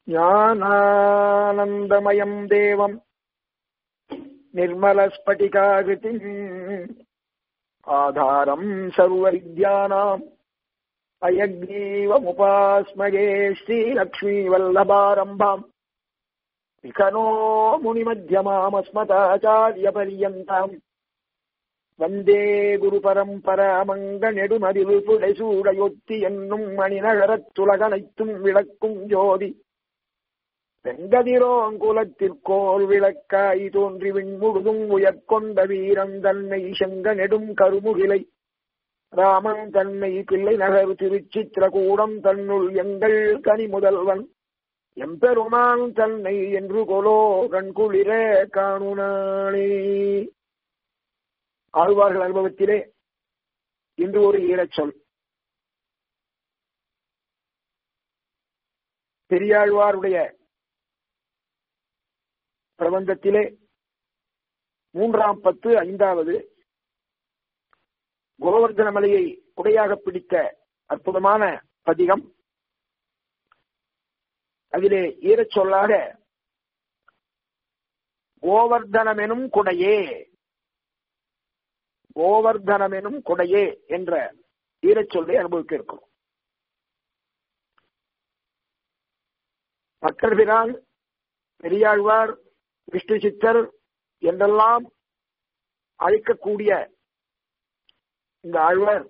ஞானானந்தமயம் தேவம் निर्मलस्फटिकाकृतिम् आधारम् सर्वविद्यानाम् अयग्रीवमुपास्मगे श्रीलक्ष्मीवल्लभारम्भाम् विकनो मुनिमध्यमामस्मताचार्यपर्यन्ताम् வந்தே குரு பரம்பராமங்கநெடுமதில் புடைசூடையொத்தி என்னும் மணிநகரத்துலகனைத்தும் விளக்கும் ஜோதி வெங்கதிரோங்குலத்திற்கோள் விளக்காய் தோன்றி விண்முழுதும் உயர்கொண்ட வீரன் தன்னை செங்க நெடும் கருமுகிலை ராமன் தன்னை பிள்ளை நகர் திருச்சித்திரகூடம் தன்னுள் எங்கள் கனி முதல்வன் எம்பெருமான் தன்னை என்று கொலோ கண்குளிர காணுனாளே ஆழ்வார்கள் அனுபவத்திலே இன்று ஒரு ஈரச்சொல் பெரியாழ்வாருடைய பிரபந்தத்திலே மூன்றாம் பத்து ஐந்தாவது கோவர்தன மலையை குடையாக பிடித்த அற்புதமான பதிகம் அதிலே ஈரச் சொல்லாக கோவர்தனமெனும் குடையே கோவர்தனமெனும் குடையே என்ற ஈரச் சொல்லை அனுபவிக்க இருக்கிறோம் பக்கர்பிரான் பெரியாழ்வார் விஷ்ணு சித்தர் என்றெல்லாம் அழைக்கக்கூடிய இந்த ஆழ்வார்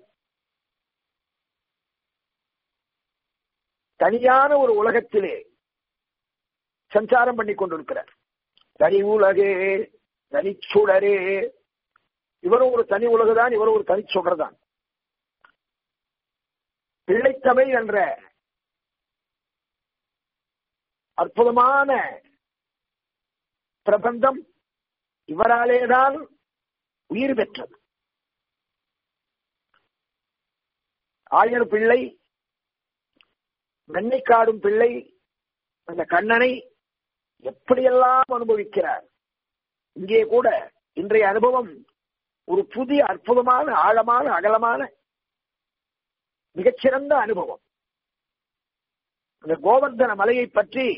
தனியான ஒரு உலகத்திலே சஞ்சாரம் பண்ணி கொண்டிருக்கிறார் தனி உலகே தனிச்சுடரே இவரும் ஒரு தனி உலகுதான் இவரும் ஒரு தனிச்சுடர் தான் பிள்ளைத்தமை என்ற அற்புதமான பிரபந்தம் இவராலேதான் உயிர் பெற்றது ஆயர் பிள்ளை வெண்ணை காடும் பிள்ளை அந்த கண்ணனை எப்படியெல்லாம் அனுபவிக்கிறார் இங்கே கூட இன்றைய அனுபவம் ஒரு புதிய அற்புதமான ஆழமான அகலமான மிகச்சிறந்த அனுபவம் அந்த கோவர்தன மலையை பற்றி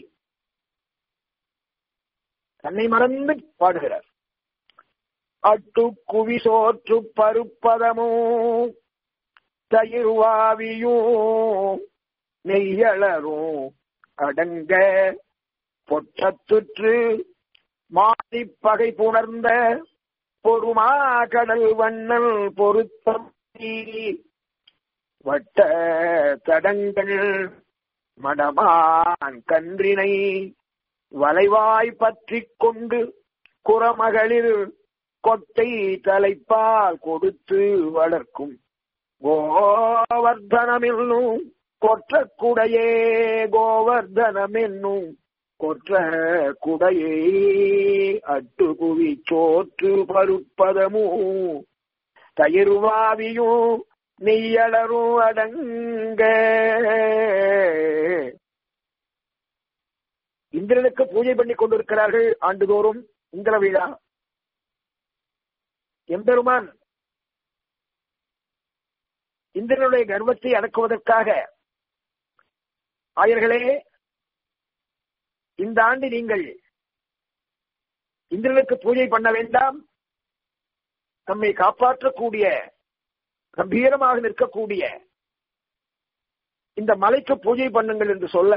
தன்னை மறந்து பாடுகிறார் அட்டு குவி சோற்று பருப்பதமோ தயிர்வாவியும் நெய்யளரும் அடங்க பொற்றத்துற்று மாறி பகை புணர்ந்த பொறுமா கடல் வண்ணல் பொருத்தம் வட்ட தடங்கள் மடமான் கன்றினை வளைவாய் பற்றி கொண்டு குறமகளிர் கொட்டை தலைப்பால் கொடுத்து வளர்க்கும் கோவர்தனமென்னும் கொற்ற குடையே கோவர்தனமென்னும் கொற்ற குடையே அட்டுகுவி சோற்று பருப்பதமும் தயிர்வாவியும் நெய்யளரும் அடங்க இந்திரனுக்கு பூஜை பண்ணி கொண்டிருக்கிறார்கள் ஆண்டுதோறும் இந்திர விழா எம்பெருமான் இந்திரனுடைய கர்வத்தை அடக்குவதற்காக ஆயர்களே இந்த ஆண்டு நீங்கள் இந்திரனுக்கு பூஜை பண்ண வேண்டாம் நம்மை காப்பாற்றக்கூடிய கம்பீரமாக நிற்கக்கூடிய இந்த மலைக்கு பூஜை பண்ணுங்கள் என்று சொல்ல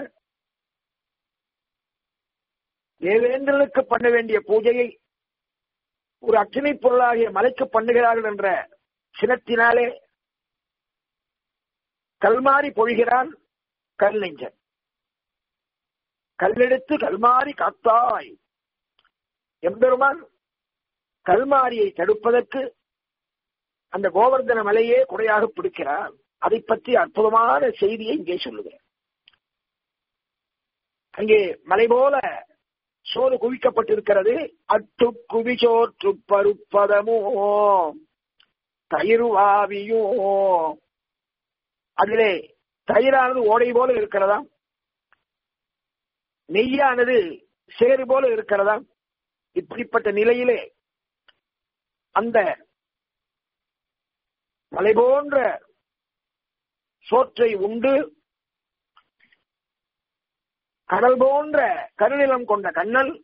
தேவேந்திரனுக்கு பண்ண வேண்டிய பூஜையை ஒரு அக்னி பொருளாகிய மலைக்கு பண்ணுகிறார்கள் என்ற சினத்தினாலே கல்மாரி பொழிகிறான் கல் நெஞ்சன் கல்லெடுத்து கல்மாரி காத்தாய் எம்பெருமான் கல்மாரியை தடுப்பதற்கு அந்த கோவர்தன மலையே குறையாக பிடிக்கிறார் அதை பற்றி அற்புதமான செய்தியை இங்கே சொல்லுகிறேன் அங்கே மலை போல சோறு குவிக்கப்பட்டிருக்கிறது அட்டு குவி சோற்று பருப்பதமோ தயிர்வாவியோ அதிலே தயிரானது ஓடை போல இருக்கிறதா நெய்யானது சேறு போல இருக்கிறதா இப்படிப்பட்ட நிலையிலே அந்த மலை போன்ற சோற்றை உண்டு கடல் போன்ற கருநிலம் கொண்ட கண்ணன்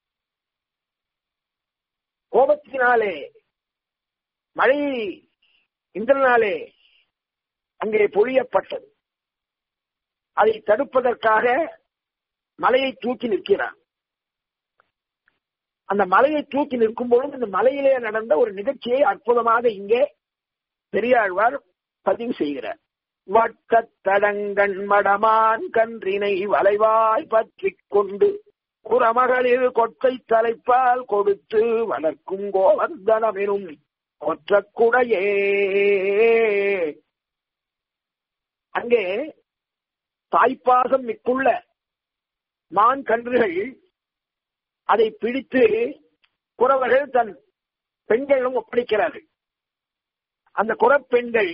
கோபத்தினாலே மழை இந்திரனாலே அங்கே பொழியப்பட்டது அதை தடுப்பதற்காக மலையை தூக்கி நிற்கிறான் அந்த மலையை தூக்கி நிற்கும் பொழுது இந்த மலையிலே நடந்த ஒரு நிகழ்ச்சியை அற்புதமாக இங்கே பெரியாழ்வார் பதிவு செய்கிறார் வட்டத்தடங்கண் மடமான் கன்றினை வளைவாய் பற்றிக் கொண்டு குறமகளிர் கொட்டை தலைப்பால் கொடுத்து வளர்க்கும் கோவர்தனமெனும் ஒற்றக்குடையே அங்கே தாய்ப்பாசம் மிக்குள்ள மான் கன்றுகள் அதை பிடித்து குறவர்கள் தன் பெண்களும் ஒப்படைக்கிறார்கள் அந்த குறப்பெண்கள்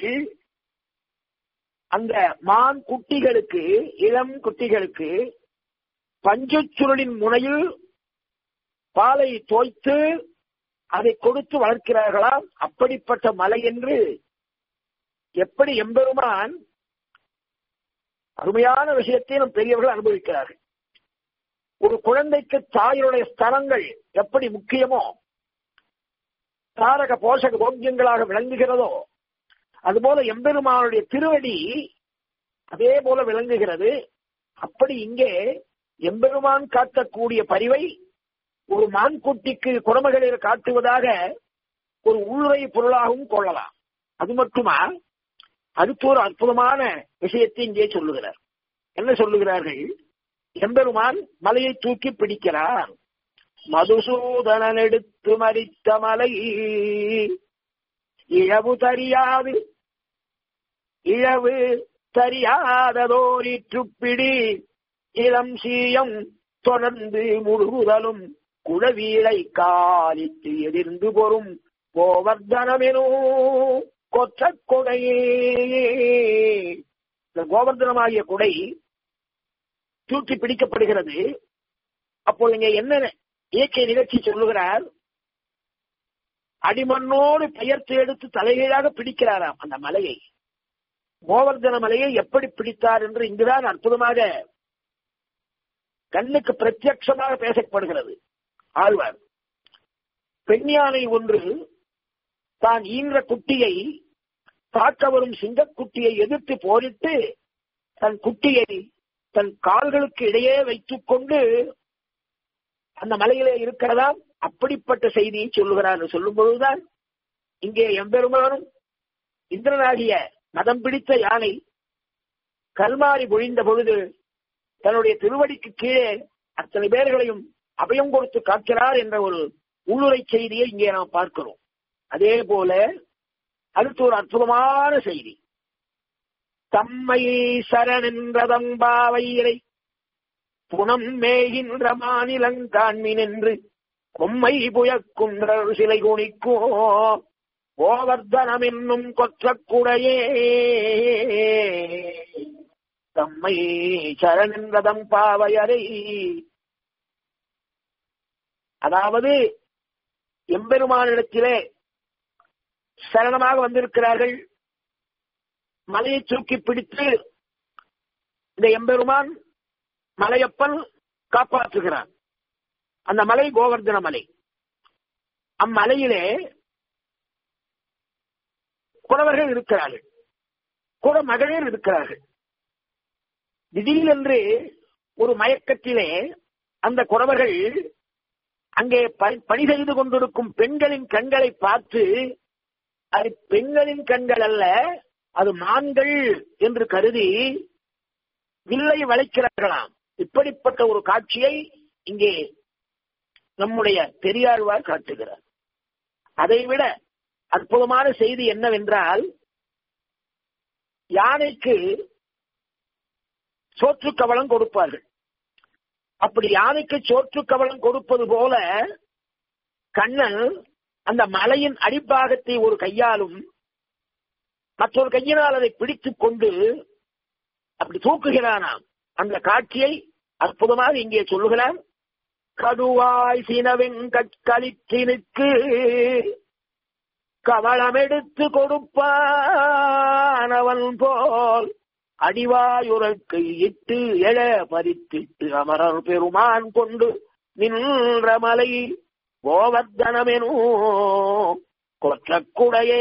அந்த மான் குட்டிகளுக்கு இளம் குட்டிகளுக்கு பஞ்சுச்சுருளின் முனையில் பாலை தோய்த்து அதை கொடுத்து வளர்க்கிறார்களாம் அப்படிப்பட்ட மலை என்று எப்படி எம்பெருமான் அருமையான விஷயத்தை நம் பெரியவர்கள் அனுபவிக்கிறார்கள் ஒரு குழந்தைக்கு தாயினுடைய ஸ்தலங்கள் எப்படி முக்கியமோ தாரக போஷக போக்கியங்களாக விளங்குகிறதோ அதுபோல எம்பெருமானுடைய திருவடி அதே போல விளங்குகிறது அப்படி இங்கே எம்பெருமான் காட்டக்கூடிய பரிவை ஒரு மான்குட்டிக்கு குரமகளில் காட்டுவதாக ஒரு உள்ளுரை பொருளாகவும் கொள்ளலாம் அது மட்டுமா அடுத்து ஒரு அற்புதமான விஷயத்தை இங்கே சொல்லுகிறார் என்ன சொல்லுகிறார்கள் எம்பெருமான் மலையை தூக்கி பிடிக்கிறார் மதுசூதனன் எடுத்து மறித்த மலை இழவு தறியாது இழவு தறியாததோரிற்றுப்பிடி இளம் சீயம் தொடர்ந்து முழுகுதலும் குழவீழை காலித்து எதிர்ந்து பொறும் கோவர்தனமெனோ கொற்ற கொடையே இந்த கோவர்தனமாகிய குடை தூக்கி பிடிக்கப்படுகிறது அப்போ இங்க என்ன இயற்கை நிகழ்ச்சி சொல்லுகிறார் அடிமண்ணோடு பெயர்த்து எடுத்து தலைகீழாக பிடிக்கிறாராம் அந்த மலையை கோவர்தன மலையை எப்படி பிடித்தார் என்று இங்குதான் அற்புதமாக கண்ணுக்கு பிரத்யட்சமாக பேசப்படுகிறது ஆழ்வார் பெண் யானை ஒன்று தான் ஈன்ற குட்டியை தாக்க வரும் சிங்கக்குட்டியை எதிர்த்து போரிட்டு தன் குட்டியை தன் கால்களுக்கு இடையே வைத்துக் கொண்டு அந்த மலையிலே இருக்கிறதாம் அப்படிப்பட்ட செய்தியை சொல்லுகிறார் சொல்லும் பொழுதுதான் இங்கே எம்பெருமானும் இந்திரனாகிய மதம் பிடித்த யானை கல்மாரி பொழிந்த பொழுது தன்னுடைய திருவடிக்கு கீழே அத்தனை பேர்களையும் அபயம் கொடுத்து காக்கிறார் என்ற ஒரு உள்ளுரை செய்தியை இங்கே நாம் பார்க்கிறோம் அதே போல அடுத்து ஒரு அற்புதமான செய்தி தம்மை சரணென்றதம்பாவையிலை புனம் மேகின்ற மாநிலங்காண்மின் என்று கொம்மை புயக்குன்றர் சிலை குணிக்கோ கோவர்தனம் என்னும் கொற்றக்குடையே தம்மை சரணென்றதம் பாவையரை அதாவது எம்பெருமானிடத்திலே சரணமாக வந்திருக்கிறார்கள் மலையை தூக்கி பிடித்து இந்த எம்பெருமான் மலையப்பன் காப்பாற்றுகிறான் அந்த மலை கோவர்தன மலை அம்மலையிலே குறவர்கள் இருக்கிறார்கள் குற மகளிர் இருக்கிறார்கள் திடீரென்று ஒரு மயக்கத்திலே அந்த குறவர்கள் அங்கே பணி செய்து கொண்டிருக்கும் பெண்களின் கண்களை பார்த்து அது பெண்களின் கண்கள் அல்ல அது மான்கள் என்று கருதி வில்லை வளைக்கிறார்களாம் இப்படிப்பட்ட ஒரு காட்சியை இங்கே நம்முடைய பெரியாழ்வார் காட்டுகிறார் அதைவிட அற்புதமான செய்தி என்னவென்றால் யானைக்கு சோற்று கவலம் கொடுப்பார்கள் அப்படி யானைக்கு சோற்று கவலம் கொடுப்பது போல கண்ணன் அந்த மலையின் அடிப்பாகத்தை ஒரு கையாலும் மற்றொரு கையினால் அதை பிடித்துக் கொண்டு அப்படி தூக்குகிறானாம் அந்த காட்சியை அற்புதமாக இங்கே சொல்லுகிறார் கடுவாய் சினவெங்கட்களிற்றினுக்கு கவளம் எடுத்து கொடுப்பானவன் போல் அடிவாயுரக்கை இட்டு எழ பறித்திட்டு அமரர் பெருமான் கொண்டு நின்ற மலை கோவர்தனமெனோ கொற்றக்குடையே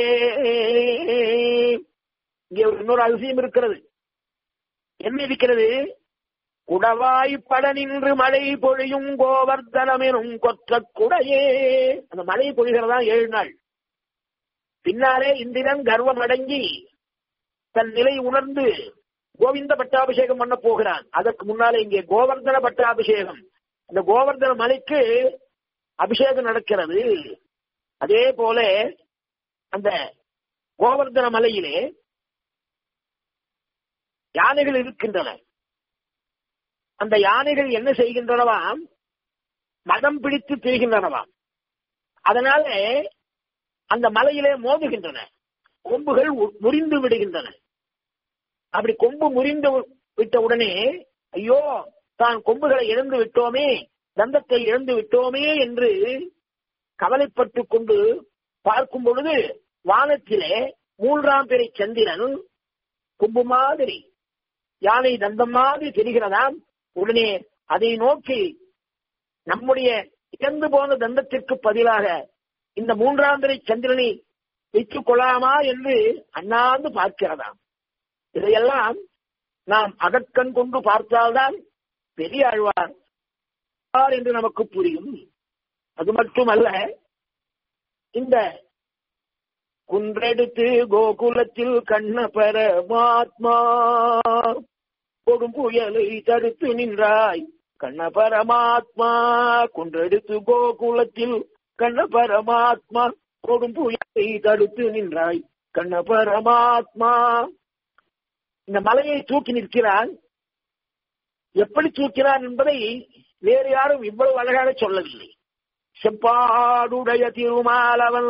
இங்கே ஒரு இன்னொரு அதிசயம் இருக்கிறது என்ன இருக்கிறது குடவாய்ப்பட நின்று மழை பொழியும் கோவர்தனமெனும் கொற்றக்குடையே அந்த மழை பொழிகிறதா ஏழு நாள் பின்னாலே இந்திரன் கர்வம் அடங்கி தன் நிலை உணர்ந்து கோவிந்த பட்டாபிஷேகம் பண்ண போகிறான் அதற்கு முன்னாலே இங்கே கோவர்தன பட்டாபிஷேகம் அந்த கோவர்தன மலைக்கு அபிஷேகம் நடக்கிறது அதே போல அந்த கோவர்தன மலையிலே யானைகள் இருக்கின்றன அந்த யானைகள் என்ன செய்கின்றனவாம் மதம் பிடித்து திரிகின்றனவாம் அதனால அந்த மலையிலே மோதுகின்றன கொம்புகள் முறிந்து விடுகின்றன அப்படி கொம்பு முறிந்து விட்ட உடனே ஐயோ தான் கொம்புகளை இழந்து விட்டோமே தந்தத்தை இழந்து விட்டோமே என்று கவலைப்பட்டு கொண்டு பார்க்கும் பொழுது வானத்திலே மூன்றாம் பிறை சந்திரன் கொம்பு மாதிரி யானை தந்தம் மாதிரி தெரிகிறதாம் உடனே அதை நோக்கி நம்முடைய இழந்து போன தந்தத்திற்கு பதிலாக இந்த மூன்றாம் பிறை சந்திரனை வைத்துக் கொள்ளாமா என்று அண்ணாந்து பார்க்கிறதாம் இதையெல்லாம் நாம் அகக்கண் கொண்டு பார்த்தால்தான் பெரிய ஆழ்வார் என்று நமக்கு புரியும் அது மட்டுமல்ல இந்த குன்றெடுத்து கோகுலத்தில் கண்ண பரமாத்மா கொடும் புயலை தடுத்து நின்றாய் கண்ண பரமாத்மா குன்றெடுத்து கோகுலத்தில் கண்ண பரமாத்மா கொடும் புயலை தடுத்து நின்றாய் கண்ண பரமாத்மா இந்த மலையை தூக்கி நிற்கிறான் எப்படி தூக்கிறான் என்பதை வேறு யாரும் இவ்வளவு அழகாக சொல்லவில்லை செப்பாடுடைய திருமாலவன்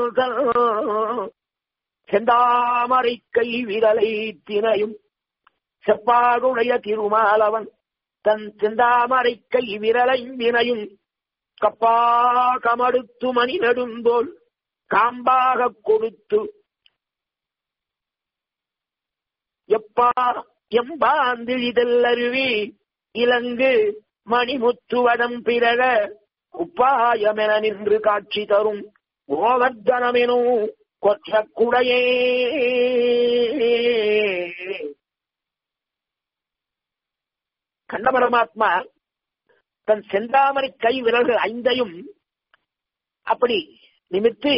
செந்தாமரை கை விரலை தினையும் செப்பாடுடைய திருமாலவன் தன் செந்தாமரை கை விரலை வினையும் கப்பா கமடுத்து மணி நெடுந்தோல் காம்பாக கொடுத்து எப்பா எம்பாந்திழிதல் அருவி இலங்கு மணிமுத்துவடம் பிறழ உப்பாயமென நின்று காட்சி தரும் கோவர்தனமெனும் கொற்றக்குடையே கண்ண பரமாத்மா தன் செந்தாமரை கை விரல்கள் ஐந்தையும் அப்படி நிமித்து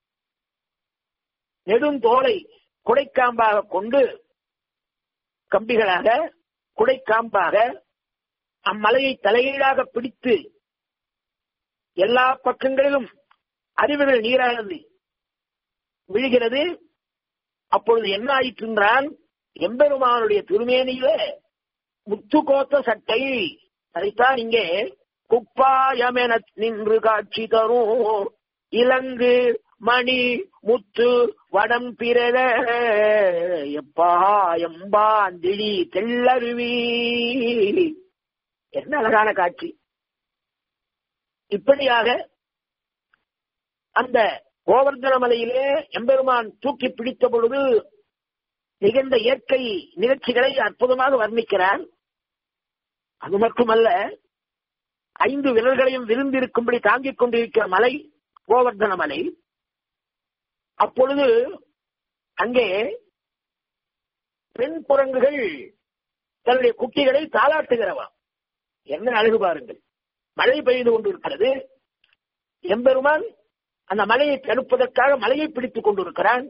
நெடுந்தோலை குடைக்காம்பாக கொண்டு கம்பிகளாக குடைக்காம்பாக அம்மலையை தலையீழாக பிடித்து எல்லா பக்கங்களிலும் அறிவுகள் நீரானது விழுகிறது அப்பொழுது என்ன ஆயிற்று என்றால் எம்பெருமானுடைய திருமேனியில முத்து கோத்த சட்டை அதைத்தான் இங்கே குப்பாயமென நின்று காட்சி தரும் இலங்கு மணி முத்து வடம் பிறல எப்பா எம்பாந்திழி தெள்ளருவி என்ன அழகான காட்சி இப்படியாக அந்த கோவர்தன மலையிலே எம்பெருமான் தூக்கி பிடித்த பொழுது நிகழ்ந்த இயற்கை நிகழ்ச்சிகளை அற்புதமாக வர்ணிக்கிறார் அது மட்டுமல்ல ஐந்து விரல்களையும் விருந்திருக்கும்படி தாங்கிக் கொண்டிருக்கிற மலை கோவர்தன மலை அப்பொழுது அங்கே பெண் குரங்குகள் தன்னுடைய குட்டிகளை தாளாட்டுகிறவா என்ன அழகு பாருங்கள் மழை பெய்து கொண்டிருக்கிறது எம்பெருமான் அந்த மலையை தடுப்பதற்காக மலையை பிடித்துக் கொண்டிருக்கிறான்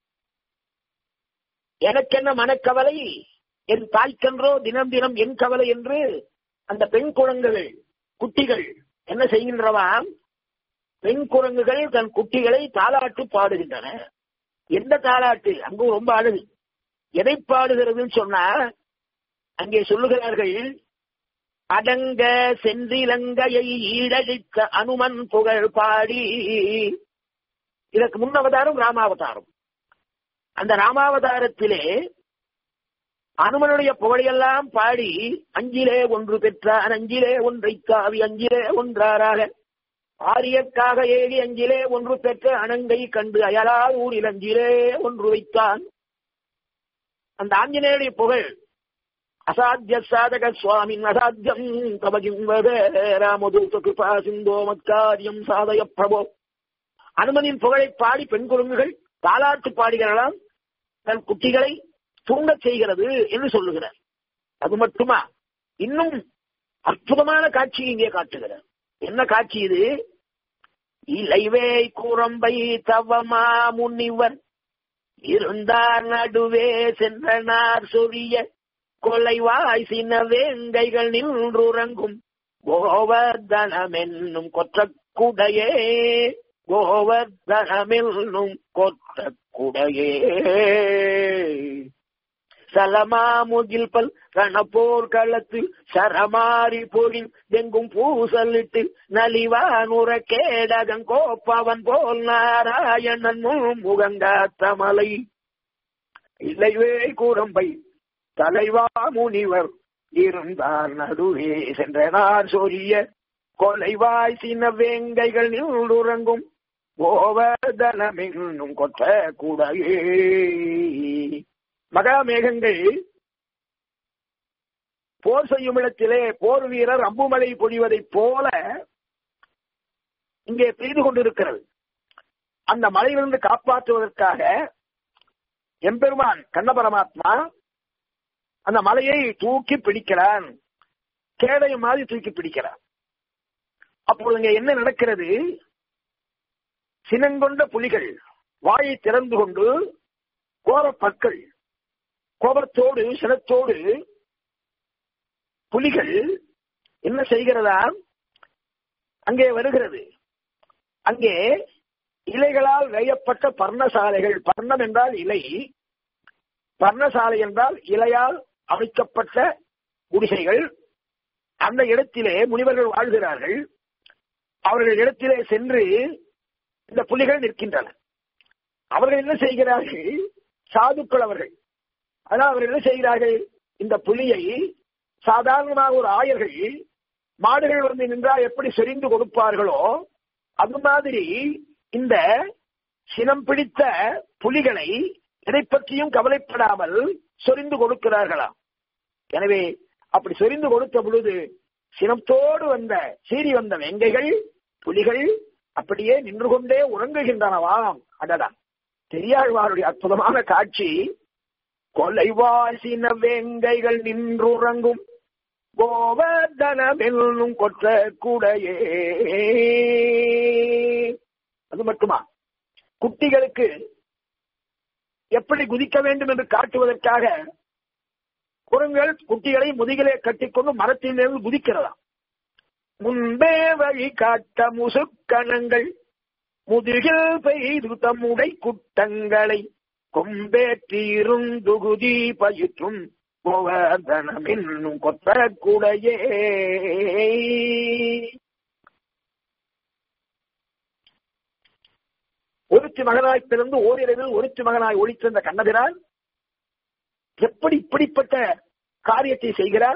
எனக்கென்ன மனக்கவலை என் தாய்க்கன்றோ தினம் தினம் என் கவலை என்று அந்த பெண் குரங்குகள் குட்டிகள் என்ன செய்கின்றவாம் பெண் குரங்குகள் தன் குட்டிகளை தாளாட்டு பாடுகின்றன எந்த தாளாட்டு அங்கு ரொம்ப அழகு எதை பாடுகிறதுன்னு சொன்னா அங்கே சொல்லுகிறார்கள் அடங்க சென்றிலங்கையை ஈடழித்த அனுமன் புகழ் பாடி இதற்கு முன்னவதாரம் ராமாவதாரம் அந்த ராமாவதாரத்திலே அனுமனுடைய புகழையெல்லாம் பாடி அஞ்சிலே ஒன்று பெற்றான் அஞ்சிலே ஒன்றை காவி அஞ்சிலே ஒன்றாராக ஆரியற்காக ஏறி அஞ்சிலே ஒன்று பெற்ற அணங்கை கண்டு அயலால் ஊரில் அஞ்சிலே ஒன்று வைத்தான் அந்த ஆஞ்சநேயுடைய புகழ் அசாத்திய சாதக சுவாமின் அசாத்தியம் தவகிம் வத ராமதூத கிருபா சிந்தோ மத்காரியம் சாதய பிரபோ அனுமனின் புகழை பாடி பெண் குரங்குகள் தாலாட்டு பாடுகிறாளாம் தன் குட்டிகளை தூங்கச் செய்கிறது என்று சொல்லுகிறார் அது மட்டுமா இன்னும் அற்புதமான காட்சி இங்கே காட்டுகிறார் என்ன காட்சி இது இலைவே குரம்பை தவமா முனிவர் இருந்தார் நடுவே சென்றனார் சொரிய கொலைவாய் சின்ன வேங்கைகள் நின்றுறங்கும் கோவர்தனமென்னும் கொற்றக்குடையே கோவர்தனமென்னும் கொற்றக்குடையே சலமாமுகில் பல் ரணப்போர் களத்தில் சரமாரி பொழில் எங்கும் பூசலிட்டு நலிவானுர கேடகன் கோப்பவன் போல் நாராயணன் முகங்காத்தமலை இல்லைவே கூரம்பை தலைவா முனிவர் இருந்தார் நடுவே சென்றனார் சொரிய கொலைவாய் சின்ன வேங்கைகள் நின்றுறங்கும் கோவர்தனமென்னும் கொற்ற கூடையே மகாமேகங்கள் போர் செய்யும் இடத்திலே போர் வீரர் அம்புமலை பொழிவதைப் போல இங்கே பெய்து கொண்டிருக்கிறது அந்த மழையிலிருந்து காப்பாற்றுவதற்காக எம்பெருமான் கண்ண பரமாத்மா அந்த மலையை தூக்கி பிடிக்கிறான் கேடைய மாதிரி தூக்கி பிடிக்கிறான் அப்பொழுது இங்க என்ன நடக்கிறது சினங்கொண்ட புலிகள் வாயை திறந்து கொண்டு கோர பற்கள் கோபத்தோடு சினத்தோடு புலிகள் என்ன செய்கிறதா அங்கே வருகிறது அங்கே இலைகளால் வேயப்பட்ட பர்ணசாலைகள் பர்ணம் என்றால் இலை பர்ணசாலை என்றால் இலையால் அமைக்கப்பட்ட குடிசைகள் அந்த இடத்திலே முனிவர்கள் வாழ்கிறார்கள் அவர்கள் இடத்திலே சென்று இந்த புலிகள் நிற்கின்றன அவர்கள் என்ன செய்கிறார்கள் சாதுக்கள் அவர்கள் ஆனால் அவர்கள் என்ன செய்கிறார்கள் இந்த புலியை சாதாரணமாக ஒரு ஆயர்கள் மாடுகள் வந்து நின்றால் எப்படி செறிந்து கொடுப்பார்களோ அது மாதிரி இந்த சினம் பிடித்த புலிகளை எதை பற்றியும் கவலைப்படாமல் சொரிந்து கொடுக்கிறார்களாம் எனவே அப்படி சொரிந்து கொடுத்த பொழுது சினத்தோடு வந்த சீறி வந்த வெங்கைகள் புலிகள் அப்படியே நின்று கொண்டே உறங்குகின்றனவாம் அடடா பெரியாழ்வாருடைய அற்புதமான காட்சி கொலைவாசின வேங்கைகள் நின்றுறங்கும் கோவர்தனமெல்லும் கொற்ற கூடையே அது மட்டுமா குட்டிகளுக்கு எப்படி குதிக்க வேண்டும் என்று காட்டுவதற்காக குரங்கள் குட்டிகளை முதுகிலே கட்டிக்கொண்டு மரத்திலிருந்து குதிக்கிறதாம் முன்பே வழி காட்ட முசுக்கணங்கள் முதுகில் பெய்து தம்முடை குட்டங்களை கொம்பேற்றிருந்துகுதி பயிற்றும் கோவர்தனம் என்னும் கொத்தரக்குடையே ஒருத்தி மகனாய் பிறந்து ஓரிரவில் ஒருத்தி மகனாய் ஒழித்திருந்த கண்ணபிரான் எப்படி இப்படிப்பட்ட காரியத்தை செய்கிறான்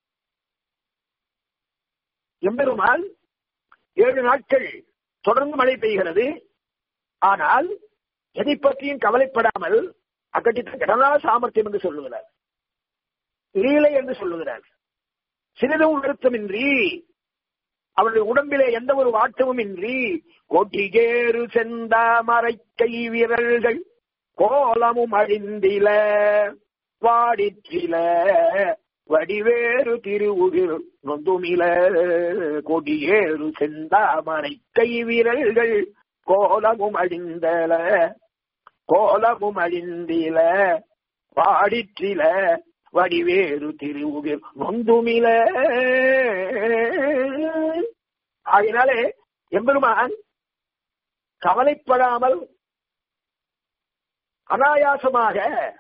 எம்பெருமான் ஏழு நாட்கள் தொடர்ந்து மழை பெய்கிறது ஆனால் எதை பற்றியும் கவலைப்படாமல் அக்கட்டித்த கடனா சாமர்த்தியம் என்று சொல்லுகிறார் லீலை என்று சொல்லுகிறார் சிறிதும் வருத்தமின்றி அவருடைய உடம்பிலே எந்த ஒரு வாட்டமும் இன்றி கொட்டிகேறு செந்தாமரை கை வீரர்கள் கோலமும் அழிந்தில வாடிற்றில வடிவேறு திருவுகிர் நொந்துமில கொடியேறு செந்தாமரை கை வீரர்கள் கோலமும் அழிந்தல கோலமும் அழிந்தில பாடிற்றில வடிவேறு திருவுகிர் நொந்துமில ஆகினாலே எம்பெருமான் கவலைப்படாமல் அனாயாசமாக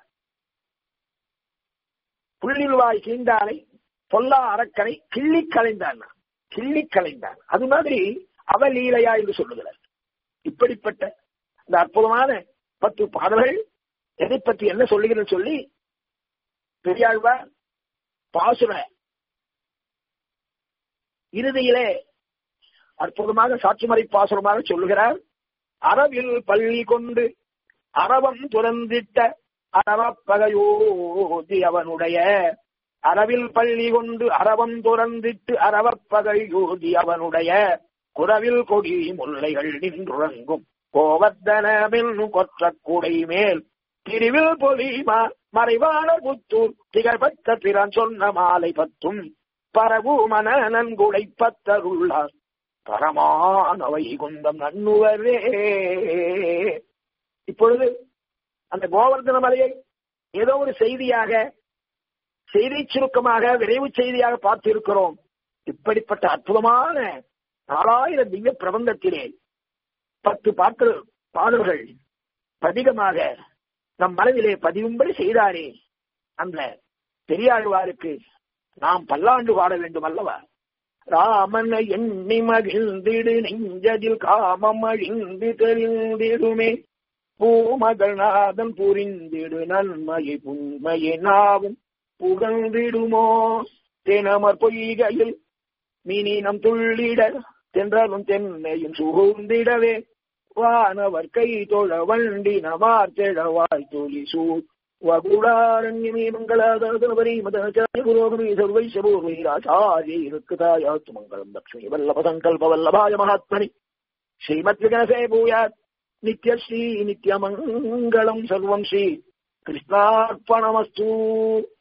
புள்ளில்வாய் கீண்டானை பொல்லா அரக்கனை கிள்ளி கலைந்தான் கிள்ளி கலைந்தான் அது மாதிரி அவலீலையா என்று சொல்லுகிறார் இப்படிப்பட்ட இந்த அற்புதமான பத்து பாடல்கள் எதை பற்றி என்ன சொல்லுகிறது சொல்லி பெரியாழ்வார் பாசுர இறுதியிலே அற்புதமாக சாட்சிமறை பாசுரமாக சொல்லுகிறார் அறவில் பள்ளி கொண்டு அறவம் துறந்திட்ட அறவப்பகையோதி அவனுடைய அரவில் பள்ளி கொண்டு அரவம் துறந்திட்டு அரவப்பகை யோகி அவனுடைய குறவில் கொடி முல்லைகள் நின்றுறங்கும் கோவர்தனமென் கொற்ற கூடை மேல் பிரிவில் பொலிமா மறைவான புத்தூர் திகழ்பத்த பிறன் சொன்ன மாலை பத்தும் பரவு மன நன்குடை பத்தருள்ளார் பரமானவை குந்தம் நன்னுவரே இப்பொழுது அந்த கோவர்தன மலையை ஏதோ ஒரு செய்தியாக செய்தி சுருக்கமாக விரைவு செய்தியாக பார்த்திருக்கிறோம் இப்படிப்பட்ட அற்புதமான நாலாயிரம் திவ்ய பிரபந்தத்திலே பத்து பாட்டு பாடல்கள் பதிகமாக நம் மனதிலே பதிவும்படி செய்தாரே அந்த பெரியாழ்வாருக்கு நாம் பல்லாண்டு பாட வேண்டும் அல்லவா ராமன் எண்ணி மகிழ்ந்திடு நெஞ்சதில் காமம் அழிந்து தெரிந்திடுமே பூமகநாதன் புரிந்திடு நன்மையை புண்மையை நாவும் புகழ்ந்திடுமோ தெனமர் பொய்கையில் மீனினம் துள்ளிட தென்றலும் தென்னையும் சூழ்ந்திடவே வானவர் கை தொழ வண்டி நமார் தெழவாய் தொழி சூழ் வகுடாரண்யமே மங்களாதாதவரி மதாச்சாரிய புரோகமே சர்வை சபூர்வை ராச்சாரிய இருக்குதாயாத்து மங்களம் லக்ஷ்மி வல்லப சங்கல்ப வல்லபாய மகாத்மனி ஸ்ரீமத் விகனசே பூயாத் நித்யஸ்ரீ நித்யமங்கலம் சர்வம் ஸ்ரீ கிருஷ்ணார்ப்பணமஸ்து